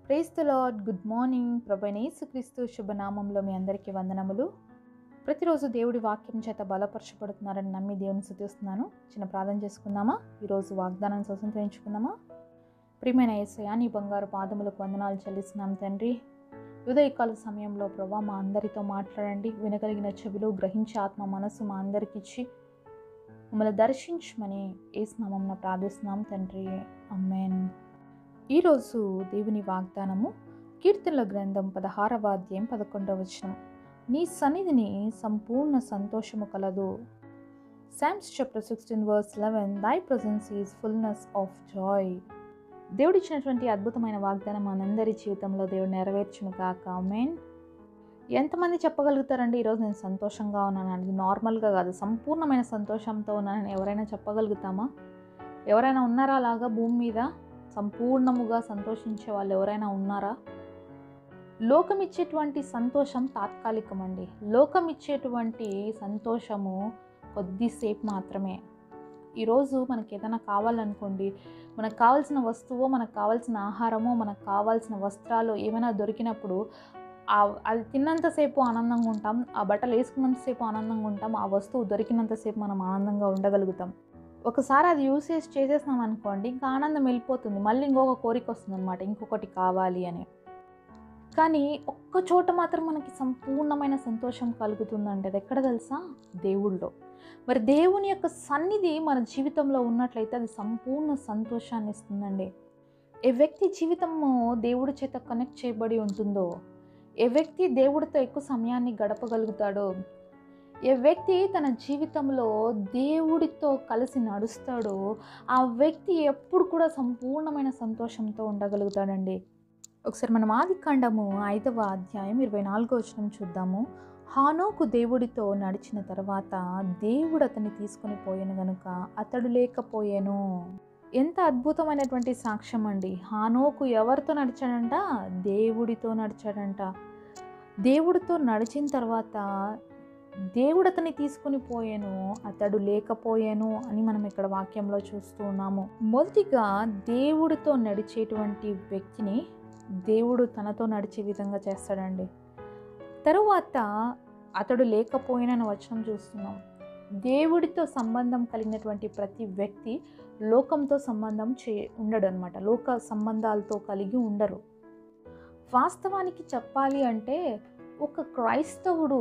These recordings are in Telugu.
praise the Lord good morning ప్రభనేసుక్రీస్తు శుభనామంలో మీ అందరికీ వందనములు ప్రతిరోజు దేవుడి వాక్యం చేత బలపరచబడుతున్నారని నమ్మి దేవుని స్థుతిస్తున్నాను చిన్న ప్రార్థన చేసుకుందామా ఈరోజు వాగ్దానాన్ని స్వతంత్రించుకుందామా ప్రియమైన ఏసయ్య నీ బంగారు పాదములకు వందనాలు చెల్లిస్తున్నాం తండ్రి ఉదయకాల సమయంలో ప్రభా మా అందరితో మాట్లాడండి వినగలిగిన చెవులు గ్రహించే ఆత్మ మనసు మా అందరికి ఇచ్చి మమ్మల్ని దర్శించమని ఏసునామం ప్రార్థిస్తున్నాం తండ్రి అమ్మేన్ ఈరోజు దేవుని వాగ్దానము కీర్తనల గ్రంథం పదహారవ అధ్యాయం పదకొండవ వచనం నీ సన్నిధిని సంపూర్ణ సంతోషము కలదు Psalms chapter sixteen verse eleven thy presence is fullness of joy దేవుడిచ్చినటువంటి అద్భుతమైన వాగ్దానం మనందరి జీవితంలో దేవుడు నెరవేర్చును కాక మెయిన్ ఎంతమంది చెప్పగలుగుతారండి ఈరోజు నేను సంతోషంగా ఉన్నాను అది నార్మల్గా కాదు సంపూర్ణమైన సంతోషంతో ఉన్నానని ఎవరైనా చెప్పగలుగుతామా ఎవరైనా ఉన్నారా అలాగా భూమి మీద సంపూర్ణముగా సంతోషించే వాళ్ళు ఎవరైనా ఉన్నారా లోకం ఇచ్చేటువంటి సంతోషం తాత్కాలికం అండి లోకం ఇచ్చేటువంటి సంతోషము కొద్దిసేపు మాత్రమే ఈరోజు మనకి ఏదైనా కావాలనుకోండి మనకు కావాల్సిన వస్తువు మనకు కావాల్సిన ఆహారమో మనకు కావాల్సిన వస్త్రాలు ఏమైనా దొరికినప్పుడు అది తిన్నంతసేపు ఆనందంగా ఉంటాం ఆ బట్టలు వేసుకున్నంతసేపు ఆనందంగా ఉంటాం ఆ వస్తువు దొరికినంతసేపు మనం ఆనందంగా ఉండగలుగుతాం ఒకసారి అది యూసేజ్ చేసేసినాం అనుకోండి ఇంకా ఆనందం వెళ్ళిపోతుంది మళ్ళీ ఇంకొక కోరిక వస్తుంది అనమాట ఇంకొకటి కావాలి అని కానీ ఒక్క చోట మాత్రం మనకి సంపూర్ణమైన సంతోషం కలుగుతుందంటే అది ఎక్కడ తెలుసా దేవుళ్ళో మరి దేవుని యొక్క సన్నిధి మన జీవితంలో ఉన్నట్లయితే అది సంపూర్ణ సంతోషాన్ని ఇస్తుందండి ఏ వ్యక్తి జీవితము దేవుడి చేత కనెక్ట్ చేయబడి ఉంటుందో ఏ వ్యక్తి దేవుడితో ఎక్కువ సమయాన్ని గడపగలుగుతాడో ఏ వ్యక్తి తన జీవితంలో దేవుడితో కలిసి నడుస్తాడో ఆ వ్యక్తి ఎప్పుడు కూడా సంపూర్ణమైన సంతోషంతో ఉండగలుగుతాడండి ఒకసారి మనం ఆది కాండము ఐదవ అధ్యాయం ఇరవై నాలుగో వచనం చూద్దాము హానోకు దేవుడితో నడిచిన తర్వాత దేవుడు అతన్ని తీసుకుని పోయాను గనుక అతడు లేకపోయాను ఎంత అద్భుతమైనటువంటి సాక్ష్యం అండి హానోకు ఎవరితో నడిచాడంట దేవుడితో నడిచాడంట దేవుడితో నడిచిన తర్వాత దేవుడు అతన్ని తీసుకుని పోయాను అతడు లేకపోయాను అని మనం ఇక్కడ వాక్యంలో చూస్తూ ఉన్నాము మొదటిగా దేవుడితో నడిచేటువంటి వ్యక్తిని దేవుడు తనతో నడిచే విధంగా చేస్తాడండి తరువాత అతడు లేకపోయినని వచనం చూస్తున్నాం దేవుడితో సంబంధం కలిగినటువంటి ప్రతి వ్యక్తి లోకంతో సంబంధం చే ఉండడు అనమాట లోక సంబంధాలతో కలిగి ఉండరు వాస్తవానికి చెప్పాలి అంటే ఒక క్రైస్తవుడు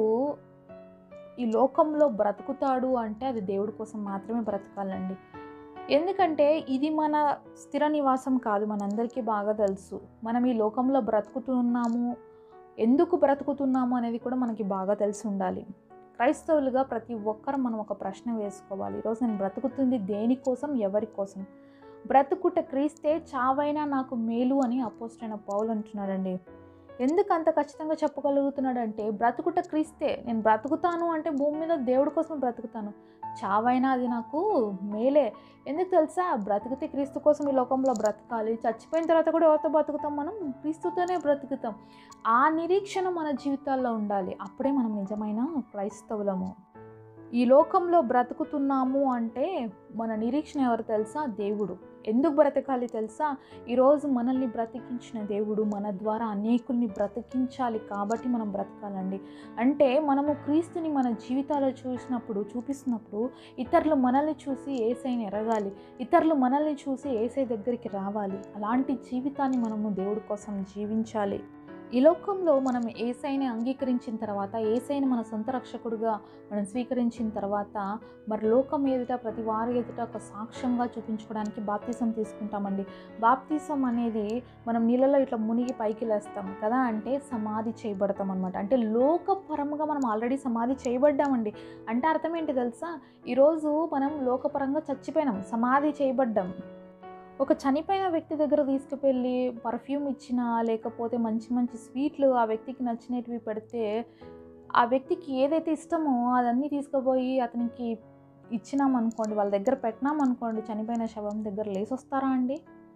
ఈ లోకంలో బ్రతుకుతాడు అంటే అది దేవుడి కోసం మాత్రమే బ్రతకాలండి ఎందుకంటే ఇది మన స్థిర నివాసం కాదు మనందరికీ బాగా తెలుసు మనం ఈ లోకంలో బ్రతుకుతున్నాము ఎందుకు బ్రతుకుతున్నాము అనేది కూడా మనకి బాగా తెలిసి ఉండాలి క్రైస్తవులుగా ప్రతి ఒక్కరు మనం ఒక ప్రశ్న వేసుకోవాలి ఈరోజు నేను బ్రతుకుతుంది దేనికోసం ఎవరి కోసం బ్రతుకుట క్రీస్తే చావైనా నాకు మేలు అని అపోస్టైన పౌలు అంటున్నాడండి ఎందుకు అంత ఖచ్చితంగా చెప్పగలుగుతున్నాడంటే బ్రతుకుట క్రీస్తే నేను బ్రతుకుతాను అంటే భూమి మీద దేవుడి కోసం బ్రతుకుతాను చావైనా అది నాకు మేలే ఎందుకు తెలుసా బ్రతికితే క్రీస్తు కోసం ఈ లోకంలో బ్రతకాలి చచ్చిపోయిన తర్వాత కూడా ఎవరితో బ్రతుకుతాం మనం క్రీస్తుతోనే బ్రతుకుతాం ఆ నిరీక్షణ మన జీవితాల్లో ఉండాలి అప్పుడే మనం నిజమైన క్రైస్తవులము ఈ లోకంలో బ్రతుకుతున్నాము అంటే మన నిరీక్షణ ఎవరు తెలుసా దేవుడు ఎందుకు బ్రతకాలి తెలుసా ఈరోజు మనల్ని బ్రతికించిన దేవుడు మన ద్వారా అనేకుల్ని బ్రతికించాలి కాబట్టి మనం బ్రతకాలండి అంటే మనము క్రీస్తుని మన జీవితాల్లో చూసినప్పుడు చూపిస్తున్నప్పుడు ఇతరులు మనల్ని చూసి ఏసైని ఎరగాలి ఇతరులు మనల్ని చూసి ఏసై దగ్గరికి రావాలి అలాంటి జీవితాన్ని మనము దేవుడి కోసం జీవించాలి ఈ లోకంలో మనం ఏసైని అంగీకరించిన తర్వాత ఏసైని మన సొంత రక్షకుడుగా మనం స్వీకరించిన తర్వాత మరి లోకం ఎదుట ప్రతి వారి ఎదుట ఒక సాక్ష్యంగా చూపించుకోవడానికి బాప్తీసం తీసుకుంటామండి బాప్తీసం అనేది మనం నీళ్ళలో ఇట్లా మునిగి పైకి లేస్తాం కదా అంటే సమాధి చేయబడతాం అనమాట అంటే లోకపరంగా మనం ఆల్రెడీ సమాధి చేయబడ్డామండి అంటే అర్థం ఏంటి తెలుసా ఈరోజు మనం లోకపరంగా చచ్చిపోయినాం సమాధి చేయబడ్డాం ఒక చనిపోయిన వ్యక్తి దగ్గర తీసుకువెళ్ళి పర్ఫ్యూమ్ ఇచ్చినా లేకపోతే మంచి మంచి స్వీట్లు ఆ వ్యక్తికి నచ్చినవి పెడితే ఆ వ్యక్తికి ఏదైతే ఇష్టమో అదన్నీ తీసుకుపోయి అతనికి ఇచ్చినాం అనుకోండి వాళ్ళ దగ్గర పెట్టినాం అనుకోండి చనిపోయిన శవం దగ్గర లేచి వస్తారా అండి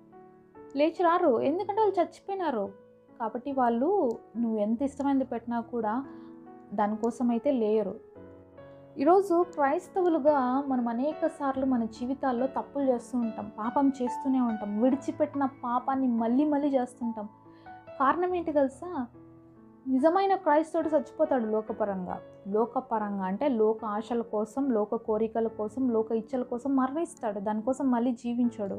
లేచి రారు ఎందుకంటే వాళ్ళు చచ్చిపోయినారు కాబట్టి వాళ్ళు నువ్వు ఎంత ఇష్టమైనది పెట్టినా కూడా దానికోసం అయితే లేరు ఈరోజు క్రైస్తవులుగా మనం అనేక సార్లు మన జీవితాల్లో తప్పులు చేస్తూ ఉంటాం పాపం చేస్తూనే ఉంటాం విడిచిపెట్టిన పాపాన్ని మళ్ళీ మళ్ళీ చేస్తుంటాం కారణం ఏంటి తెలుసా నిజమైన క్రైస్తవుడు చచ్చిపోతాడు లోకపరంగా లోకపరంగా అంటే లోక ఆశల కోసం లోక కోరికల కోసం లోక ఇచ్చల కోసం మరణిస్తాడు దానికోసం మళ్ళీ జీవించాడు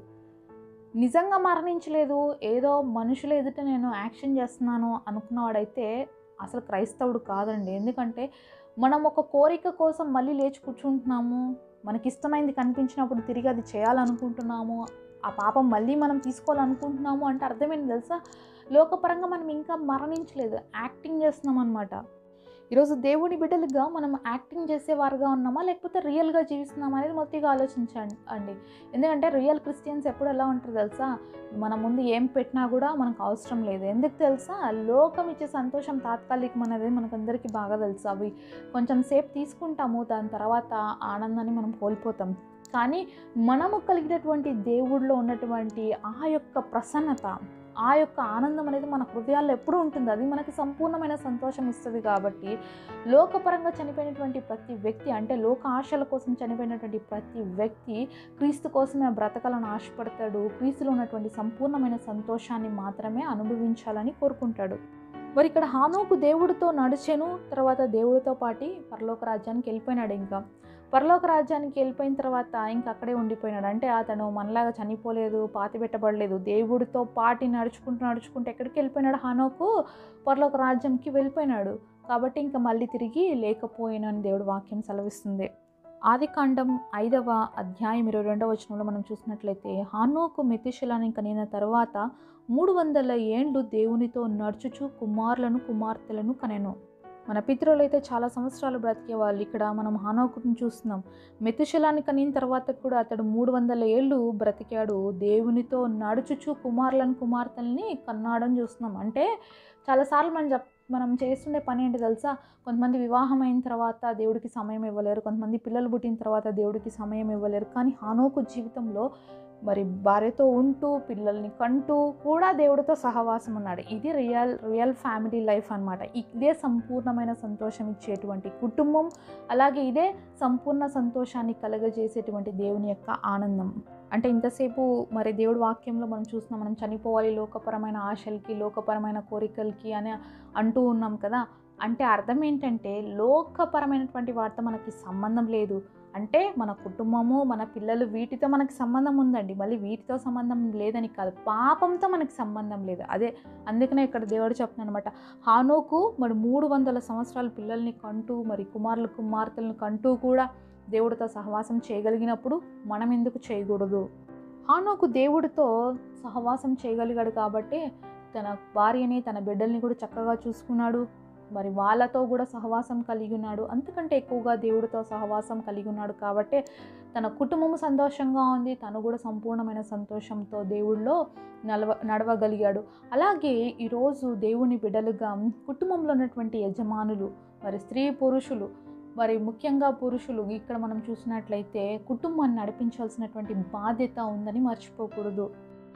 నిజంగా మరణించలేదు ఏదో మనుషుల ఎదుట నేను యాక్షన్ చేస్తున్నాను అనుకున్నవాడైతే అసలు క్రైస్తవుడు కాదండి ఎందుకంటే మనం ఒక కోరిక కోసం మళ్ళీ లేచి కూర్చుంటున్నాము మనకి ఇష్టమైంది కనిపించినప్పుడు తిరిగి అది చేయాలనుకుంటున్నాము ఆ పాపం మళ్ళీ మనం తీసుకోవాలనుకుంటున్నాము అంటే అర్థమైంది తెలుసా లోకపరంగా మనం ఇంకా మరణించలేదు యాక్టింగ్ చేస్తున్నాం అనమాట ఈరోజు దేవుని బిడ్డలుగా మనం యాక్టింగ్ చేసేవారుగా ఉన్నామా లేకపోతే రియల్గా జీవిస్తున్నామా అనేది మొత్తంగా ఆలోచించండి అండి ఎందుకంటే రియల్ క్రిస్టియన్స్ ఎప్పుడు ఎలా ఉంటారు తెలుసా మన ముందు ఏం పెట్టినా కూడా మనకు అవసరం లేదు ఎందుకు తెలుసా లోకం ఇచ్చే సంతోషం తాత్కాలికం అనేది మనకందరికీ బాగా తెలుసు అవి కొంచెం సేపు తీసుకుంటాము దాని తర్వాత ఆనందాన్ని మనం కోల్పోతాం కానీ మనము కలిగినటువంటి దేవుడిలో ఉన్నటువంటి ఆ యొక్క ప్రసన్నత ఆ యొక్క ఆనందం అనేది మన హృదయాల్లో ఎప్పుడూ ఉంటుంది అది మనకి సంపూర్ణమైన సంతోషం ఇస్తుంది కాబట్టి లోకపరంగా చనిపోయినటువంటి ప్రతి వ్యక్తి అంటే లోక ఆశల కోసం చనిపోయినటువంటి ప్రతి వ్యక్తి క్రీస్తు కోసమే బ్రతకాలని ఆశపడతాడు క్రీస్తులో ఉన్నటువంటి సంపూర్ణమైన సంతోషాన్ని మాత్రమే అనుభవించాలని కోరుకుంటాడు మరి ఇక్కడ హానోకు దేవుడితో నడిచెను తర్వాత దేవుడితో పాటి పరలోక రాజ్యానికి వెళ్ళిపోయినాడు ఇంకా పరలోక రాజ్యానికి వెళ్ళిపోయిన తర్వాత ఇంకా అక్కడే ఉండిపోయినాడు అంటే అతను మనలాగా చనిపోలేదు పాతి పెట్టబడలేదు దేవుడితో పాటి నడుచుకుంటూ నడుచుకుంటూ ఎక్కడికి వెళ్ళిపోయినాడు హానోకు పరలోక రాజ్యంకి వెళ్ళిపోయినాడు కాబట్టి ఇంకా మళ్ళీ తిరిగి లేకపోయినని దేవుడు వాక్యం సెలవిస్తుంది ఆది కాండం ఐదవ అధ్యాయం ఇరవై రెండవ వచనంలో మనం చూసినట్లయితే హానోకు మెతిశలాన్ని కనిన తర్వాత మూడు వందల ఏండ్లు దేవునితో నడుచుచు కుమారులను కుమార్తెలను కనెను మన పితరులు అయితే చాలా సంవత్సరాలు బ్రతికే వాళ్ళు ఇక్కడ మనం హానోకుని చూస్తున్నాం మెతుశలాన్ని కనిన తర్వాత కూడా అతడు మూడు వందల ఏళ్ళు బ్రతికాడు దేవునితో నడుచుచు కుమారులను కుమార్తెల్ని కన్నాడని చూస్తున్నాం అంటే చాలాసార్లు మనం చెప్ మనం చేస్తుండే పని ఏంటి తెలుసా కొంతమంది వివాహం అయిన తర్వాత దేవుడికి సమయం ఇవ్వలేరు కొంతమంది పిల్లలు పుట్టిన తర్వాత దేవుడికి సమయం ఇవ్వలేరు కానీ హానోకు జీవితంలో మరి భార్యతో ఉంటూ పిల్లల్ని కంటూ కూడా దేవుడితో సహవాసం ఉన్నాడు ఇది రియల్ రియల్ ఫ్యామిలీ లైఫ్ అనమాట ఇదే సంపూర్ణమైన సంతోషం ఇచ్చేటువంటి కుటుంబం అలాగే ఇదే సంపూర్ణ సంతోషాన్ని కలగజేసేటువంటి దేవుని యొక్క ఆనందం అంటే ఇంతసేపు మరి దేవుడి వాక్యంలో మనం చూస్తున్నాం మనం చనిపోవాలి లోకపరమైన ఆశలకి లోకపరమైన కోరికలకి అని అంటూ ఉన్నాం కదా అంటే అర్థం ఏంటంటే లోకపరమైనటువంటి వాటితో మనకి సంబంధం లేదు అంటే మన కుటుంబము మన పిల్లలు వీటితో మనకి సంబంధం ఉందండి మళ్ళీ వీటితో సంబంధం లేదని కాదు పాపంతో మనకి సంబంధం లేదు అదే అందుకనే ఇక్కడ దేవుడు చెప్తున్నాను అనమాట హానోకు మరి మూడు వందల సంవత్సరాల పిల్లల్ని కంటూ మరి కుమారులు కుమార్తెలను కంటూ కూడా దేవుడితో సహవాసం చేయగలిగినప్పుడు మనం ఎందుకు చేయకూడదు హానోకు దేవుడితో సహవాసం చేయగలిగాడు కాబట్టి తన భార్యని తన బిడ్డల్ని కూడా చక్కగా చూసుకున్నాడు మరి వాళ్ళతో కూడా సహవాసం కలిగి ఉన్నాడు అంతకంటే ఎక్కువగా దేవుడితో సహవాసం కలిగి ఉన్నాడు కాబట్టి తన కుటుంబం సంతోషంగా ఉంది తను కూడా సంపూర్ణమైన సంతోషంతో దేవుడిలో నడవ నడవగలిగాడు అలాగే ఈరోజు దేవుని బిడ్డలుగా కుటుంబంలో ఉన్నటువంటి యజమానులు మరి స్త్రీ పురుషులు మరి ముఖ్యంగా పురుషులు ఇక్కడ మనం చూసినట్లయితే కుటుంబాన్ని నడిపించాల్సినటువంటి బాధ్యత ఉందని మర్చిపోకూడదు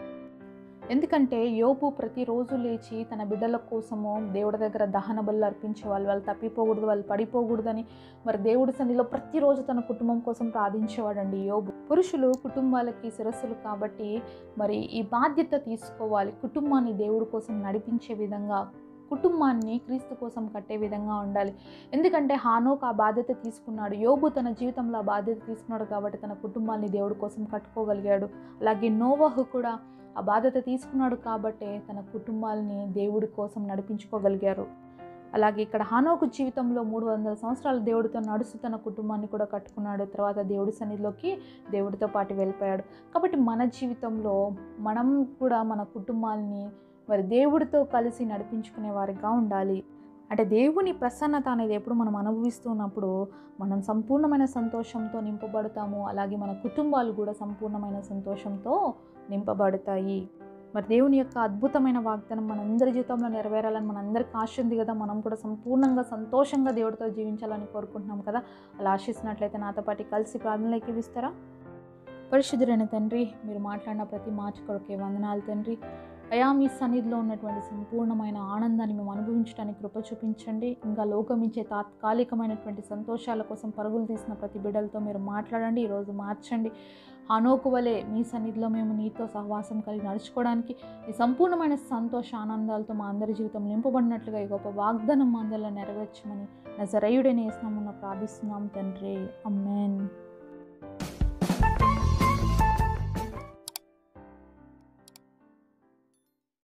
ఎందుకంటే యోపు ప్రతిరోజు లేచి తన బిడ్డల కోసము దేవుడి దగ్గర దహన బలు అర్పించేవాళ్ళు వాళ్ళు తప్పిపోకూడదు వాళ్ళు పడిపోకూడదని మరి దేవుడి సన్నిధిలో ప్రతిరోజు తన కుటుంబం కోసం ప్రార్థించేవాడండి యోబు పురుషులు కుటుంబాలకి శిరస్సులు కాబట్టి మరి ఈ బాధ్యత తీసుకోవాలి కుటుంబాన్ని దేవుడి కోసం నడిపించే విధంగా కుటుంబాన్ని క్రీస్తు కోసం కట్టే విధంగా ఉండాలి ఎందుకంటే హానోక్ ఆ బాధ్యత తీసుకున్నాడు యోబు తన జీవితంలో ఆ బాధ్యత తీసుకున్నాడు కాబట్టి తన కుటుంబాన్ని దేవుడి కోసం కట్టుకోగలిగాడు అలాగే నోవహు కూడా ఆ బాధ్యత తీసుకున్నాడు కాబట్టే తన కుటుంబాలని దేవుడి కోసం నడిపించుకోగలిగారు అలాగే ఇక్కడ హానోకు జీవితంలో మూడు వందల సంవత్సరాలు దేవుడితో నడుస్తూ తన కుటుంబాన్ని కూడా కట్టుకున్నాడు తర్వాత దేవుడి సన్నిధిలోకి దేవుడితో పాటు వెళ్ళిపోయాడు కాబట్టి మన జీవితంలో మనం కూడా మన కుటుంబాన్ని మరి దేవుడితో కలిసి నడిపించుకునే వారిగా ఉండాలి అంటే దేవుని ప్రసన్నత అనేది ఎప్పుడు మనం అనుభవిస్తున్నప్పుడు మనం సంపూర్ణమైన సంతోషంతో నింపబడతాము అలాగే మన కుటుంబాలు కూడా సంపూర్ణమైన సంతోషంతో నింపబడతాయి మరి దేవుని యొక్క అద్భుతమైన వాగ్దానం మనందరి జీవితంలో నెరవేరాలని మనందరికి ఆశ ఉంది కదా మనం కూడా సంపూర్ణంగా సంతోషంగా దేవుడితో జీవించాలని కోరుకుంటున్నాం కదా అలా ఆశిస్తున్నట్లయితే నాతో పాటు కలిసి ప్రార్థనలోకి ఇస్తారా పరిశుద్ధుడైన తండ్రి మీరు మాట్లాడిన ప్రతి మాట కొరకే వందనాలు తండ్రి అయా మీ సన్నిధిలో ఉన్నటువంటి సంపూర్ణమైన ఆనందాన్ని మేము అనుభవించడానికి కృప చూపించండి ఇంకా లోకమించే తాత్కాలికమైనటువంటి సంతోషాల కోసం పరుగులు తీసిన ప్రతి బిడ్డలతో మీరు మాట్లాడండి ఈరోజు మార్చండి అనోకు వలె మీ సన్నిధిలో మేము నీతో సహవాసం కలిగి నడుచుకోవడానికి ఈ సంపూర్ణమైన సంతోష ఆనందాలతో మా అందరి జీవితం నింపబడినట్లుగా ఈ గొప్ప వాగ్దానం మా అందరిలో నెరవేర్చమని నజరయుడైన స్నామన్న ప్రార్థిస్తున్నాం తండ్రి అమ్మేన్